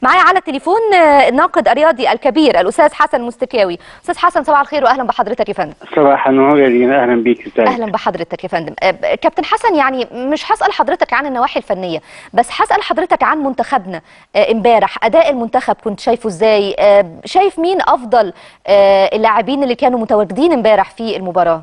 معايا على التليفون آه، الناقد الرياضي الكبير الاستاذ حسن مستكاوي استاذ حسن صباح الخير واهلا بحضرتك يا فندم صباح النور يا دينا اهلا بيك ازيك اهلا بحضرتك يا فندم آه، ب- كابتن حسن يعني مش هسال حضرتك عن النواحي الفنيه بس هسال حضرتك عن منتخبنا آه، امبارح اداء المنتخب كنت شايفه ازاي آه، شايف مين افضل آه، اللاعبين اللي كانوا متواجدين امبارح في المباراه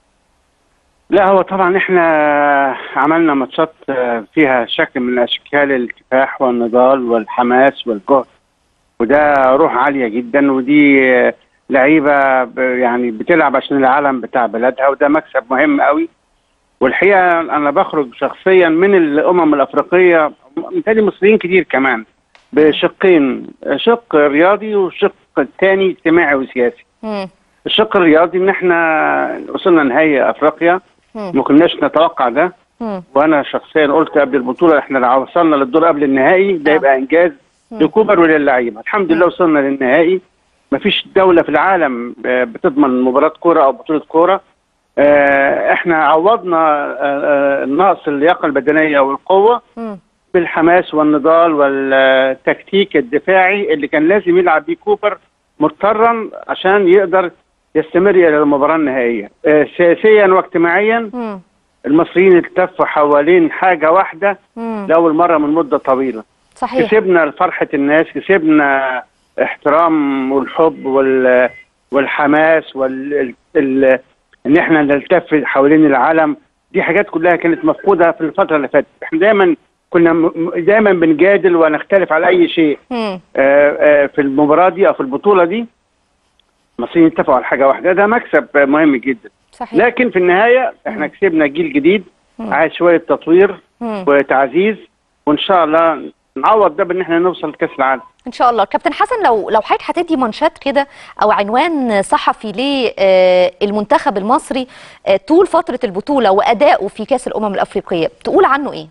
لا هو طبعا احنا عملنا ماتشات آه، فيها شكل من اشكال الكفاح والنضال والحماس والجهد وده روح عاليه جدا ودي آه، لعيبه ب- يعني بتلعب عشان العالم بتاع بلادها وده مكسب مهم قوي والحقيقه انا بخرج شخصيا من الامم الافريقيه متهيألي مصريين كتير كمان بشقين شق رياضي وشق تاني اجتماعي وسياسي مم. الشق الرياضي ان احنا وصلنا نهائي افريقيا مم. ما كناش نتوقع ده مم. وانا شخصيا قلت قبل البطوله احنا لو وصلنا للدور قبل النهائي ده آه. يبقى انجاز لكوبر وللعيبه الحمد لله وصلنا للنهائي ما فيش دوله في العالم آه، بتضمن مباراه كوره او بطوله كوره آه، احنا عوضنا آه، آه، نقص اللياقه البدنيه والقوه مم. بالحماس والنضال والتكتيك الدفاعي اللي كان لازم يلعب بيه كوبر مضطرا عشان يقدر يستمر الى المباراه النهائيه آه، سياسيا واجتماعيا مم. المصريين التفوا حوالين حاجه واحده مم. لاول مره من مده طويله صحيح كسبنا فرحه الناس كسبنا احترام والحب وال والحماس وال ال- ال- ان احنا نلتف حوالين العالم دي حاجات كلها كانت مفقوده في الفتره اللي فاتت احنا دايما كنا م- م- دايما بنجادل ونختلف على اي شيء مم. آه، آه، في المباراه دي او في البطوله دي المصريين اتفقوا على حاجه واحده ده مكسب آه، مهم جدا صحيح لكن في النهايه احنا كسبنا جيل جديد عايز شويه تطوير مم. وتعزيز وان شاء الله نعوض ده بان احنا نوصل لكاس العالم ان شاء الله كابتن حسن لو لو حضرتك هتدي منشات كده او عنوان صحفي للمنتخب المصري آه، طول فتره البطوله وادائه في كاس الامم الافريقيه تقول عنه ايه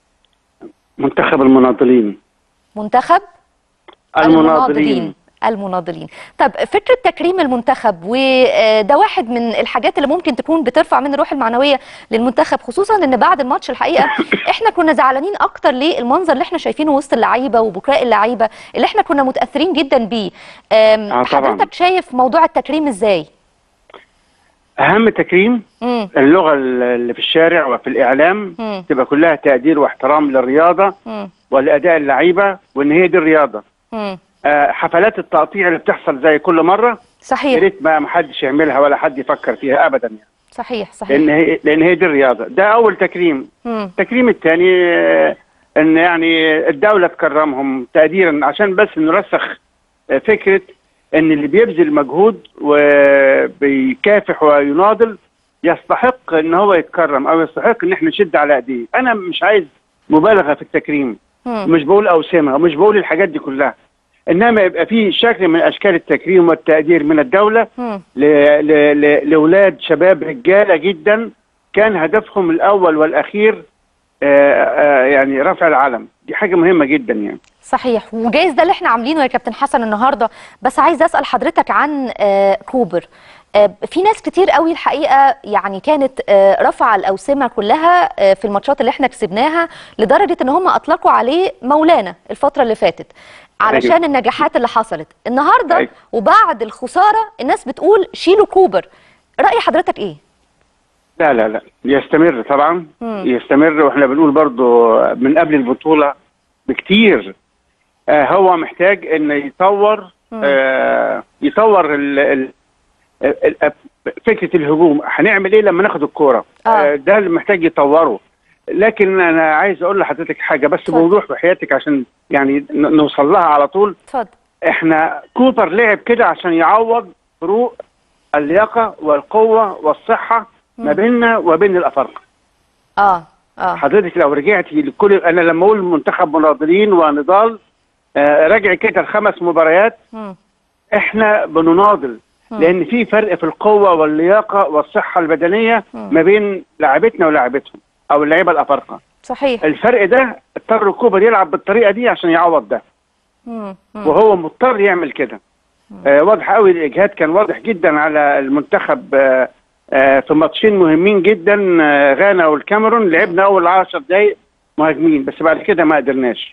منتخب المناضلين منتخب المناضلين المناضلين طب فكره تكريم المنتخب وده واحد من الحاجات اللي ممكن تكون بترفع من الروح المعنويه للمنتخب خصوصا ان بعد الماتش الحقيقه احنا كنا زعلانين اكتر للمنظر اللي احنا شايفينه وسط اللعيبه وبكاء اللعيبه اللي احنا كنا متاثرين جدا بيه أم، آه، طبعاً. حضرتك شايف موضوع التكريم ازاي اهم تكريم امم اللغه اللي في الشارع وفي الاعلام مم. تبقى كلها تقدير واحترام للرياضه امم ولاداء اللعيبه وان هي دي الرياضه امم آه، حفلات التقطيع اللي بتحصل زي كل مره يا صحيح ريت ما ما حدش يعملها ولا حد يفكر فيها ابدا يعني صحيح صحيح لان هي لان هي دي الرياضه ده اول تكريم امم التكريم الثاني آه، ان يعني الدوله تكرمهم تقديرا عشان بس نرسخ آه، فكره ان اللي بيبذل مجهود وبيكافح ويناضل يستحق ان هو يتكرم او يستحق ان احنا نشد على ايديه انا مش عايز مبالغه في التكريم مم. مش بقول اوسمه ومش بقول الحاجات دي كلها انما يبقى في شكل من اشكال التكريم والتقدير من الدوله مم. ل- ل- ل- لاولاد شباب رجاله جدا كان هدفهم الاول والاخير آه، آه، يعني رفع العلم دي حاجه مهمه جدا يعني صحيح وجايز ده اللي احنا عاملينه يا كابتن حسن النهارده بس عايز اسال حضرتك عن آه، كوبر آه، في ناس كتير قوي الحقيقه يعني كانت آه، رافعه الاوسمه كلها آه، في الماتشات اللي احنا كسبناها لدرجه ان هم اطلقوا عليه مولانا الفتره اللي فاتت علشان أيوة. النجاحات اللي حصلت النهارده أيوة. وبعد الخساره الناس بتقول شيلوا كوبر راي حضرتك ايه لا لا لا يستمر طبعا مم. يستمر واحنا بنقول برضو من قبل البطوله بكتير آه هو محتاج ان يطور مم. آه يطور ال ال ال ال فكره الهجوم هنعمل ايه لما ناخد الكوره آه. آه ده اللي محتاج يطوره لكن انا عايز اقول لحضرتك حاجه بس اتفضل. بوضوح بحياتك عشان يعني ن- نوصل لها على طول اتفضل احنا كوبر لعب كده عشان يعوض فروق اللياقه والقوه والصحه ما بيننا وبين الافارقه اه اه حضرتك لو رجعتي لكل انا لما اقول منتخب مناضلين ونضال آه راجع كده الخمس مباريات مم. احنا بنناضل لان في فرق في القوه واللياقه والصحه البدنيه ما بين لاعبتنا ولاعبتهم او اللعيبه الافارقه صحيح الفرق ده اضطر كوبر يلعب بالطريقه دي عشان يعوض ده مم. مم. وهو مضطر يعمل كده آه واضح قوي الاجهاد كان واضح جدا على المنتخب آه آه في ماتشين مهمين جدا آه غانا والكاميرون لعبنا اول 10 دقائق مهاجمين بس بعد كده ما قدرناش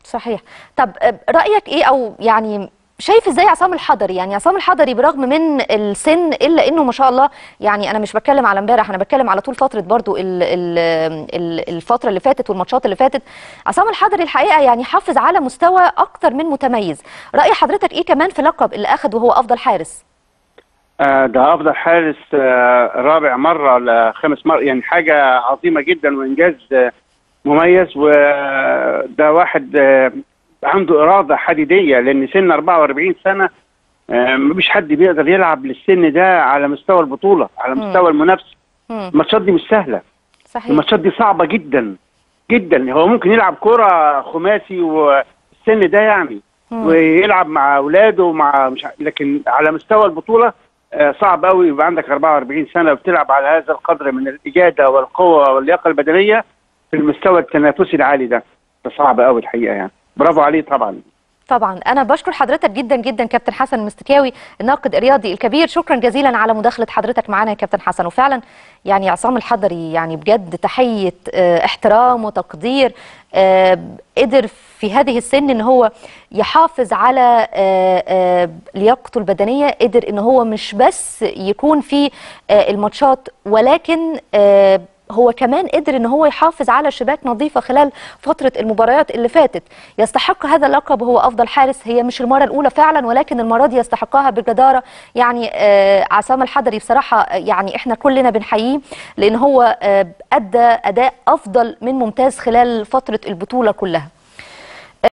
صحيح طب آه، رايك ايه او يعني شايف ازاي عصام الحضري يعني عصام الحضري برغم من السن الا انه ما شاء الله يعني انا مش بتكلم على امبارح انا بتكلم على طول فتره برضو ال ال ال الفتره اللي فاتت والماتشات اللي فاتت عصام الحضري الحقيقه يعني حافظ على مستوى اكتر من متميز راي حضرتك ايه كمان في اللقب اللي اخذ وهو افضل حارس آه، ده افضل حارس آه، رابع مره ولا خامس مره يعني حاجه عظيمه جدا وانجاز آه، مميز وده واحد آه، عنده اراده حديديه لان سن 44 سنه آه، مفيش حد بيقدر يلعب للسن ده على مستوى البطوله على مم. مستوى المنافسه مم. الماتشات دي مش سهله صحيح الماتشات دي صعبه جدا جدا هو ممكن يلعب كرة خماسي والسن ده يعني مم. ويلعب مع اولاده ومع مش ع- لكن على مستوى البطوله آه، صعب قوي يبقى عندك 44 سنه وبتلعب على هذا القدر من الاجاده والقوه واللياقه البدنيه في المستوى التنافسي العالي ده ده صعب قوي الحقيقه يعني برافو عليه طبعا طبعا انا بشكر حضرتك جدا جدا كابتن حسن المستكاوي الناقد الرياضي الكبير شكرا جزيلا على مداخله حضرتك معانا يا كابتن حسن وفعلا يعني عصام الحضري يعني بجد تحيه آه، احترام وتقدير آه، قدر في هذه السن ان هو يحافظ على آه، آه، لياقته البدنيه قدر ان هو مش بس يكون في آه، الماتشات ولكن آه، هو كمان قدر ان هو يحافظ على شباك نظيفه خلال فتره المباريات اللي فاتت يستحق هذا اللقب هو افضل حارس هي مش المره الاولى فعلا ولكن المره دي يستحقها بجداره يعني آه عصام الحضري بصراحه آه، يعني احنا كلنا بنحييه لان هو آه ادى اداء افضل من ممتاز خلال فتره البطوله كلها